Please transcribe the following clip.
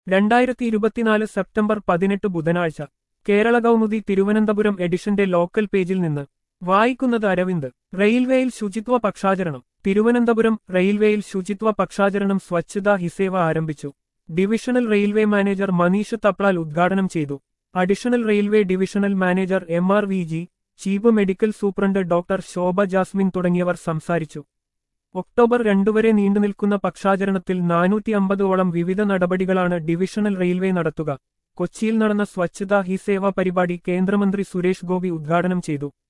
രണ്ടായിരത്തി ഇരുപത്തിനാല് സെപ്റ്റംബർ പതിനെട്ട് ബുധനാഴ്ച കേരള കൗമുദി തിരുവനന്തപുരം എഡിഷന്റെ ലോക്കൽ പേജിൽ നിന്ന് വായിക്കുന്നത് അരവിന്ദ് റെയിൽവേയിൽ ശുചിത്വ പക്ഷാചരണം തിരുവനന്തപുരം റെയിൽവേയിൽ ശുചിത്വ പക്ഷാചരണം സ്വച്ഛതാ ഹിസേവ ആരംഭിച്ചു ഡിവിഷണൽ റെയിൽവേ മാനേജർ മനീഷ് തപ്ലാൽ ഉദ്ഘാടനം ചെയ്തു additional railway divisional manager M R V G chief medical superintendent doctor ശോഭ ജാസ്മിൻ തുടങ്ങിയവർ സംസാരിച്ചു ഒക്ടോബർ രണ്ടുവരെ നീണ്ടുനിൽക്കുന്ന പക്ഷാചരണത്തിൽ നാനൂറ്റി അമ്പതോളം വിവിധ നടപടികളാണ് ഡിവിഷണൽ റെയിൽവേ നടത്തുക കൊച്ചിയിൽ നടന്ന സ്വച്ഛതാ ഹി സേവ പരിപാടി കേന്ദ്രമന്ത്രി സുരേഷ് ഗോപി ഉദ്ഘാടനം ചെയ്തു